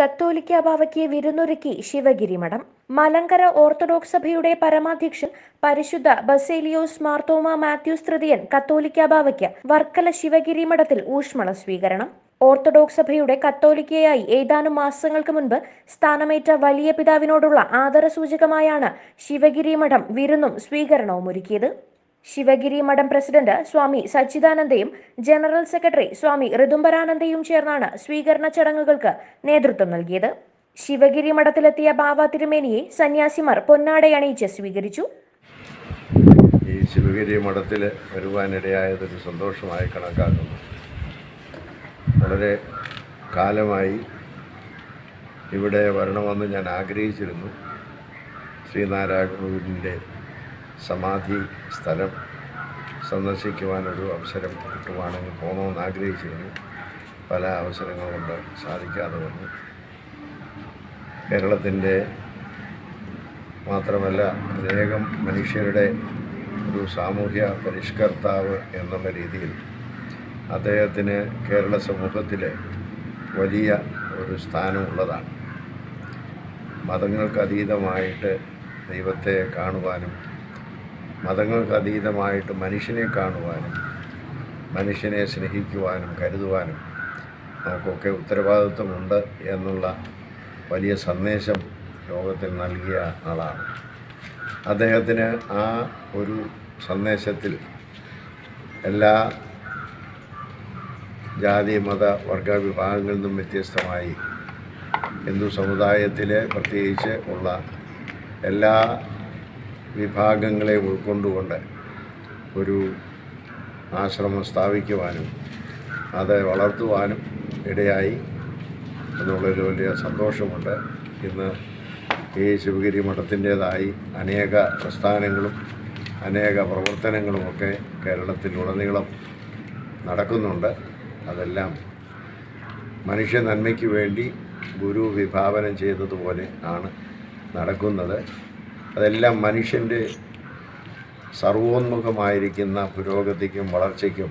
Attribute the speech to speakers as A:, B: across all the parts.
A: കത്തോലിക്ക ബാവയ്ക്ക് വിരുന്നൊരുക്കി ശിവഗിരി മഠം മലങ്കര ഓർത്തഡോക്സ് സഭയുടെ പരമാധ്യക്ഷൻ പരിശുദ്ധ ബസേലിയോസ് മാർത്തോമ മാത്യൂസ് തൃതീയൻ കത്തോലിക്ക ബാവയ്ക്ക് വർക്കല ശിവഗിരി മഠത്തിൽ ഊഷ്മള സ്വീകരണം ഓർത്തഡോക്സ് സഭയുടെ കത്തോലിക്കയായി ഏതാനും മാസങ്ങൾക്ക് മുൻപ് സ്ഥാനമേറ്റ വലിയ പിതാവിനോടുള്ള ആദരസൂചകമായാണ് ശിവഗിരി മഠം വിരുന്നും സ്വീകരണവും ഒരുക്കിയത് ശിവഗിരി മഠം പ്രസിഡന്റ് സ്വാമി സച്ചിദാനന്ദയും ജനറൽ സെക്രട്ടറി സ്വാമി ഋതുംബരാനന്ദയും ചേർന്നാണ് സ്വീകരണ ചടങ്ങുകൾക്ക് നേതൃത്വം നൽകിയത് ശിവഗിരി മഠത്തിലെത്തിയ ബാവ തിരുമേനിയെ സന്യാസിമാർ പൊന്നാടയണിയിച്ച് സ്വീകരിച്ചു
B: ഈ ശിവഗിരി മഠത്തിൽ വരുവാനിടയായതൊരു സന്തോഷമായി കണക്കാക്കുന്നു വളരെ കാലമായി ഇവിടെ വരണമെന്ന് ഞാൻ ആഗ്രഹിച്ചിരുന്നു ശ്രീനാരായണഗുരുവിൻ്റെ സമാധി സ്ഥലം സന്ദർശിക്കുവാനൊരു അവസരം കിട്ടുവാണെങ്കിൽ പോകണമെന്ന് ആഗ്രഹിച്ചിരുന്നു പല അവസരങ്ങൾ കൊണ്ട് സാധിക്കാതെ വന്നു കേരളത്തിൻ്റെ മാത്രമല്ല അനേകം മനുഷ്യരുടെ ഒരു സാമൂഹ്യ പരിഷ്കർത്താവ് എന്നുള്ള രീതിയിൽ അദ്ദേഹത്തിന് കേരള സമൂഹത്തിൽ വലിയ ഒരു സ്ഥാനമുള്ളതാണ് മതങ്ങൾക്ക് അതീതമായിട്ട് ദൈവത്തെ കാണുവാനും മതങ്ങൾക്ക് അതീതമായിട്ട് മനുഷ്യനെ കാണുവാനും മനുഷ്യനെ സ്നേഹിക്കുവാനും കരുതുവാനും നമുക്കൊക്കെ ഉത്തരവാദിത്വമുണ്ട് എന്നുള്ള വലിയ സന്ദേശം ലോകത്തിൽ നൽകിയ ആളാണ് അദ്ദേഹത്തിന് ആ ഒരു സന്ദേശത്തിൽ എല്ലാ ജാതി മത വർഗ വിഭാഗങ്ങളിൽ നിന്നും വ്യത്യസ്തമായി ഹിന്ദു സമുദായത്തിലെ പ്രത്യേകിച്ച് ഉള്ള എല്ലാ വിഭാഗങ്ങളെ ഉൾക്കൊണ്ടുകൊണ്ട് ഒരു ആശ്രമം സ്ഥാപിക്കുവാനും അത് വളർത്തുവാനും ഇടയായി എന്നുള്ളൊരു വലിയ സന്തോഷമുണ്ട് ഇന്ന് ഈ ശിവഗിരി മഠത്തിൻ്റേതായി അനേക പ്രസ്ഥാനങ്ങളും അനേക പ്രവർത്തനങ്ങളുമൊക്കെ കേരളത്തിലുടനീളം നടക്കുന്നുണ്ട് അതെല്ലാം മനുഷ്യ നന്മയ്ക്ക് വേണ്ടി ഗുരു വിഭാവനം ചെയ്തതുപോലെ ആണ് നടക്കുന്നത് അതെല്ലാം മനുഷ്യൻ്റെ സർവോന്മുഖമായിരിക്കുന്ന പുരോഗതിക്കും വളർച്ചയ്ക്കും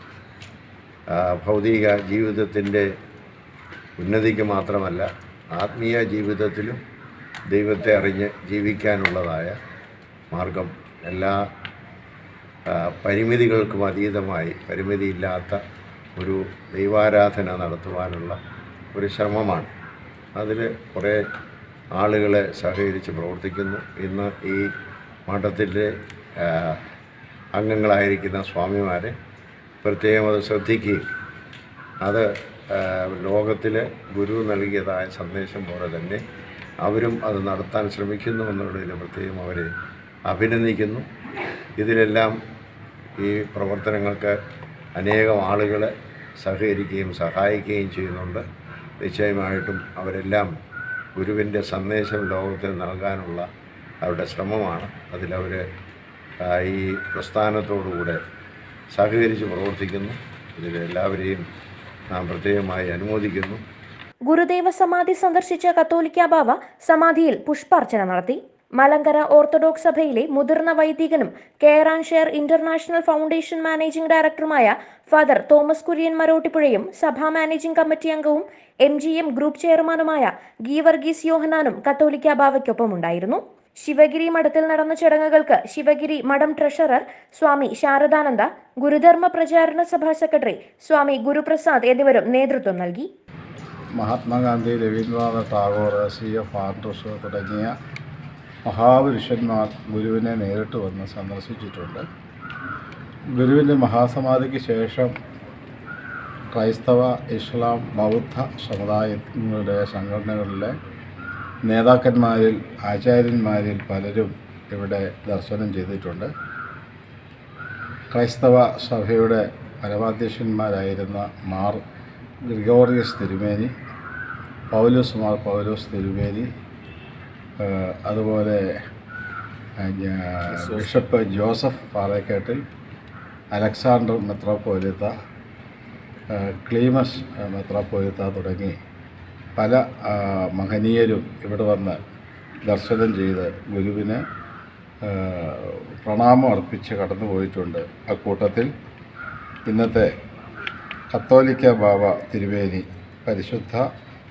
B: ആ, ഭൗതിക ജീവിതത്തിൻ്റെ ഉന്നതിക്ക് മാത്രമല്ല ആത്മീയ ജീവിതത്തിലും ദൈവത്തെ അറിഞ്ഞ് ജീവിക്കാനുള്ളതായ മാർഗം എല്ലാ ആ, പരിമിതികൾക്കും അതീതമായി പരിമിതിയില്ലാത്ത ഒരു ദൈവാരാധന നടത്തുവാനുള്ള ഒരു ശ്രമമാണ് അതിൽ കുറേ ആളുകളെ സഹകരിച്ച് പ്രവർത്തിക്കുന്നു ഇന്ന് ഈ മഠത്തിലെ ആ, അംഗങ്ങളായിരിക്കുന്ന സ്വാമിമാരെ പ്രത്യേകം അത് ശ്രദ്ധിക്കുകയും അത് ആ, ലോകത്തിലെ ഗുരു നൽകിയതായ സന്ദേശം പോലെ തന്നെ അവരും അത് നടത്താൻ ശ്രമിക്കുന്നു എന്നുള്ളതിൽ പ്രത്യേകം അവരെ അഭിനന്ദിക്കുന്നു ഇതിലെല്ലാം ഈ പ്രവർത്തനങ്ങൾക്ക് അനേകം ആളുകൾ സഹകരിക്കുകയും സഹായിക്കുകയും ചെയ്യുന്നുണ്ട് നിശ്ചയമായിട്ടും അവരെല്ലാം ഗുരുവിൻ്റെ സന്ദേശം ലോകത്തിന് നൽകാനുള്ള അവരുടെ ശ്രമമാണ് അതിലവർ ഈ പ്രസ്ഥാനത്തോടുകൂടെ സഹകരിച്ച് പ്രവർത്തിക്കുന്നു ഇതിലെല്ലാവരെയും നാം പ്രത്യേകമായി അനുമോദിക്കുന്നു
A: ഗുരുദേവ സമാധി സന്ദർശിച്ച കത്തോലിക്ക ബാവ സമാധിയിൽ പുഷ്പാർച്ചന നടത്തി മലങ്കര ഓർത്തഡോക്സ് സഭയിലെ മുതിർന്ന വൈദികനും care and share international foundation managing ഡയറക്ടറുമായ ഫാദർ തോമസ് കുര്യൻ മരോട്ടിപ്പുഴയും സഭാ മാനേജിംഗ് കമ്മിറ്റി അംഗവും എം ജി എം ഗ്രൂപ്പ് ചെയർമാനുമായ ഗീവർഗീസ് യോഹനാനും കത്തോലിക്ക ബാവയ്ക്കൊപ്പമുണ്ടായിരുന്നു ശിവഗിരി മഠത്തിൽ നടന്ന ചടങ്ങുകൾക്ക് ശിവഗിരി മഠം ട്രഷറർ സ്വാമി ശാരദാനന്ദ ഗുരുധർമ്മ പ്രചാരണ സഭാ സെക്രട്ടറി സ്വാമി ഗുരുപ്രസാദ് എന്നിവരും നേതൃത്വം നൽകി
C: Mahatma Gandhi Rabindranath Tagore C F Andrews തുടങ്ങിയ മഹാപുരുഷന്മാർ ഗുരുവിനെ നേരിട്ട് വന്ന് സന്ദർശിച്ചിട്ടുണ്ട് ഗുരുവിൻ്റെ മഹാസമാധിക്ക് ശേഷം ക്രൈസ്തവ ഇസ്ലാം ബൗദ്ധ സമുദായങ്ങളുടെ സംഘടനകളിലെ നേതാക്കന്മാരിൽ ആചാര്യന്മാരിൽ പലരും ഇവിടെ ദർശനം ചെയ്തിട്ടുണ്ട് ക്രൈസ്തവ സഭയുടെ പരമാധ്യക്ഷന്മാരായിരുന്ന മാർ ഗ്രിഗോറിയസ് തിരുമേനി പൗലോസ് മാർ പൗലോസ് തിരുമേനി ഏഹ് അതുപോലെ ഏഹ് ഞാ- ബിഷപ്പ് ജോസഫ് പാറേക്കാട്ടിൽ അലക്സാണ്ടർ മെത്രോപോലിത്ത ഏഹ് ക്ലീമസ് ഏഹ് മെത്രോപോലിത്ത തുടങ്ങി പല ആ, മഹനീയരും ഇവിടെ വന്ന് ദർശനം ചെയ്ത് ഗുരുവിന് ഏഹ് പ്രണാമം അർപ്പിച്ച് കടന്നു പോയിട്ടുണ്ട് അക്കൂട്ടത്തിൽ ഇന്നത്തെ കത്തോലിക്ക ബാബ തിരുവേനി പരിശുദ്ധ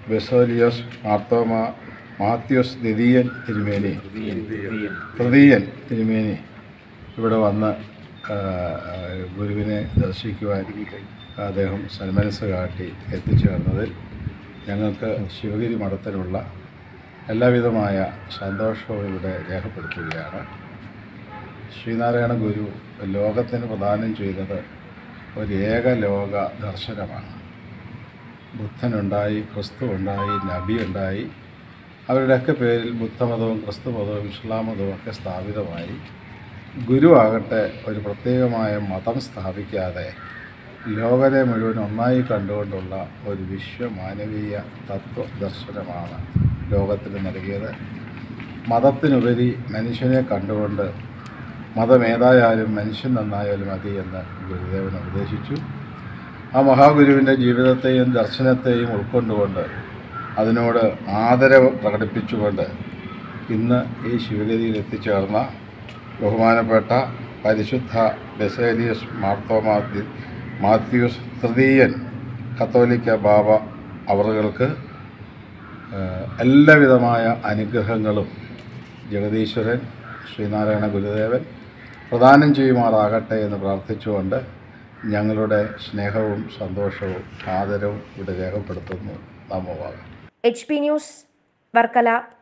C: ബെസോലിയോസ് മാർത്തോമ മാത്യോസ് ദിദിയൻ തിരുമേനി തൃതീയൻ തിരുമേനി ഇവിടെ വന്ന് ആ, ഗുരുവിനെ ദർശിക്കുവാൻ അദ്ദേഹം സന്മനസ് കാട്ടി എത്തിച്ചേർന്നതിൽ ഞങ്ങൾക്ക് ശിവഗിരി മഠത്തിലുള്ള എല്ലാവിധമായ സന്തോഷവും ഇവിടെ രേഖപ്പെടുത്തുകയാണ് ശ്രീനാരായണ ഗുരു ലോകത്തിന് പ്രദാനം ചെയ്തത് ഒരു ഏകലോക ദർശനമാണ് ബുദ്ധനുണ്ടായി ക്രിസ്തു ഉണ്ടായി നബി ഉണ്ടായി അവരുടെയൊക്കെ പേരിൽ ബുദ്ധമതവും ക്രിസ്തുമതവും ഇസ്ലാം മതവും ഒക്കെ സ്ഥാപിതമായി ഗുരു ആകട്ടെ ഒരു പ്രത്യേകമായ മതം സ്ഥാപിക്കാതെ ലോകത്തെ മുഴുവൻ ഒന്നായി കണ്ടുകൊണ്ടുള്ള ഒരു വിശ്വമാനവീയ തത്വ ദർശനമാണ് ലോകത്തിന് നൽകിയത് മതത്തിനുപരി മനുഷ്യനെ കണ്ടുകൊണ്ട് മതമേതായാലും മനുഷ്യൻ നന്നായാലും മതി എന്ന് ഗുരുദേവൻ ഉപദേശിച്ചു ആ മഹാഗുരുവിൻ്റെ ജീവിതത്തെയും ദർശനത്തെയും ഉൾക്കൊണ്ടുകൊണ്ട് അതിനോട് ആദരവ് പ്രകടിപ്പിച്ചുകൊണ്ട് ഇന്ന് ഈ ശിവഗിരിയിൽ എത്തിച്ചേർന്ന ബഹുമാനപ്പെട്ട പരിശുദ്ധ ബെസേലിയസ് മാർത്തോമാ ദി- മാത്യൂസ് തൃതീയൻ കത്തോലിക്ക ബാബ അവറുകൾക്ക് ഏഹ്, എല്ലാവിധമായ അനുഗ്രഹങ്ങളും ജഗദീശ്വരൻ ശ്രീനാരായണ ഗുരുദേവൻ പ്രദാനം ചെയ്യുമാറാകട്ടെ എന്ന് പ്രാർത്ഥിച്ചുകൊണ്ട് ഞങ്ങളുടെ സ്നേഹവും സന്തോഷവും ആദരവും ഇവിടെ രേഖപ്പെടുത്തുന്നു നമോവാകം
A: എച്ച് പി ന്യൂസ് വർക്കല